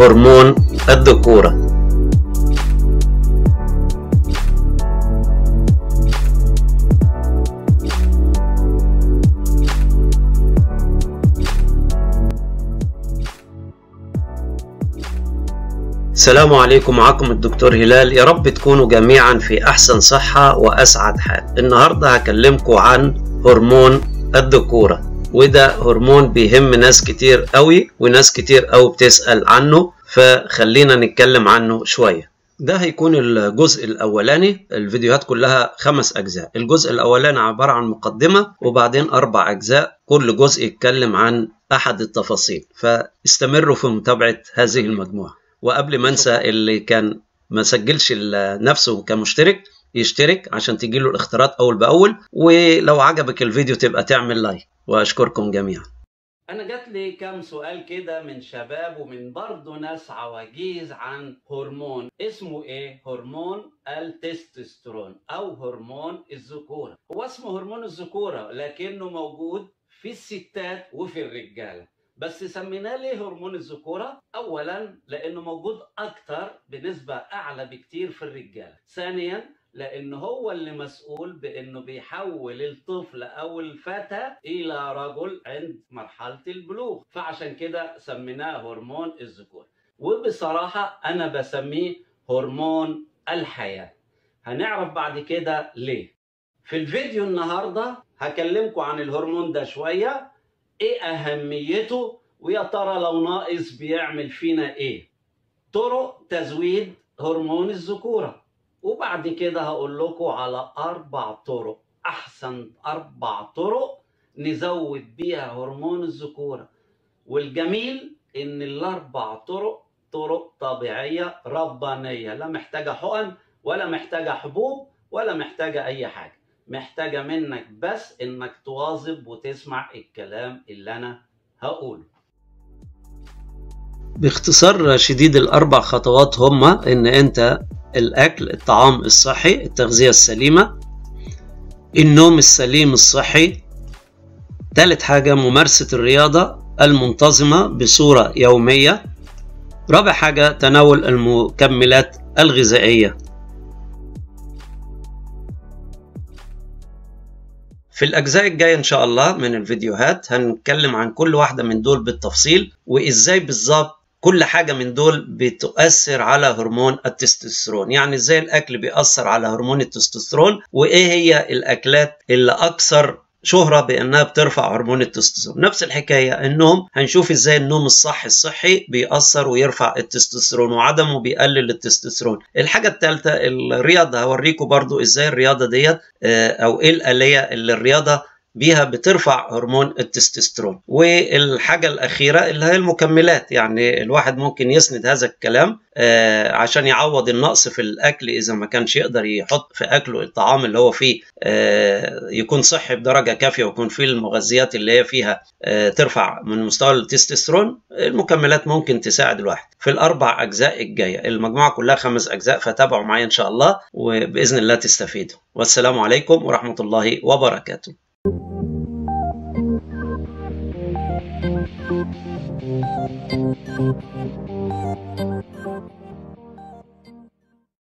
هرمون الذكورة السلام عليكم معكم الدكتور هلال يا رب تكونوا جميعا في أحسن صحة وأسعد حال النهاردة هكلمكم عن هرمون الذكورة وده هرمون بيهم ناس كتير قوي وناس كتير قوي بتسأل عنه فخلينا نتكلم عنه شوية ده هيكون الجزء الأولاني الفيديوهات كلها خمس أجزاء الجزء الأولاني عبارة عن مقدمة وبعدين أربع أجزاء كل جزء يتكلم عن أحد التفاصيل فاستمروا في متابعة هذه المجموعة وقبل ما انسى اللي كان ما سجلش نفسه كمشترك يشترك عشان تجيله الاختيارات اول باول ولو عجبك الفيديو تبقى تعمل لايك واشكركم جميعا انا جات لي كام سؤال كده من شباب ومن برضه ناس عواجيز عن هرمون اسمه ايه هرمون التستوستيرون او هرمون الذكوره هو اسمه هرمون الذكوره لكنه موجود في الستات وفي الرجاله بس سميناه ليه هرمون الذكوره اولا لانه موجود اكتر بنسبه اعلى بكتير في الرجاله ثانيا لانه هو اللي مسؤول بانه بيحول الطفل او الفتى الى رجل عند مرحله البلوغ فعشان كده سميناه هرمون الذكوره وبصراحه انا بسميه هرمون الحياه هنعرف بعد كده ليه في الفيديو النهارده هكلمكم عن الهرمون ده شويه ايه اهميته ويا ترى لو ناقص بيعمل فينا ايه طرق تزويد هرمون الذكوره وبعد كده هقول لكم على اربع طرق احسن اربع طرق نزود بيها هرمون الذكوره والجميل ان الاربع طرق طرق طبيعيه ربانيه لا محتاجه حقن ولا محتاجه حبوب ولا محتاجه اي حاجه محتاجه منك بس انك تواظب وتسمع الكلام اللي انا هقوله باختصار شديد الاربع خطوات هما ان انت الاكل الطعام الصحي التغذيه السليمه النوم السليم الصحي ثالث حاجه ممارسه الرياضه المنتظمه بصوره يوميه رابع حاجه تناول المكملات الغذائيه في الأجزاء الجاية إن شاء الله من الفيديوهات هنتكلم عن كل واحدة من دول بالتفصيل وإزاي بالظبط كل حاجة من دول بتؤثر على هرمون التستوستيرون يعني إزاي الأكل بيأثر على هرمون التستوستيرون وإيه هي الأكلات اللي أكثر شهرة بأنها بترفع هرمون التستوستيرون نفس الحكاية النوم هنشوف إزاي النوم الصحي الصحي بيأثر ويرفع التستوستيرون وعدمه بيقلل التستوستيرون الحاجة الثالثة الرياضة هوريكم برضو إزاي الرياضة ديت أو إيه الآلية اللي الرياضة بيها بترفع هرمون التستوستيرون والحاجة الأخيرة اللي هي المكملات يعني الواحد ممكن يسند هذا الكلام آه عشان يعوض النقص في الأكل إذا ما كانش يقدر يحط في أكله الطعام اللي هو فيه آه يكون صحي بدرجة كافية ويكون فيه المغذيات اللي هي فيها آه ترفع من مستوى التستوستيرون المكملات ممكن تساعد الواحد في الأربع أجزاء الجاية المجموعة كلها خمس أجزاء فتابعوا معايا إن شاء الله وبإذن الله تستفيدوا والسلام عليكم ورحمة الله وبركاته Thank you.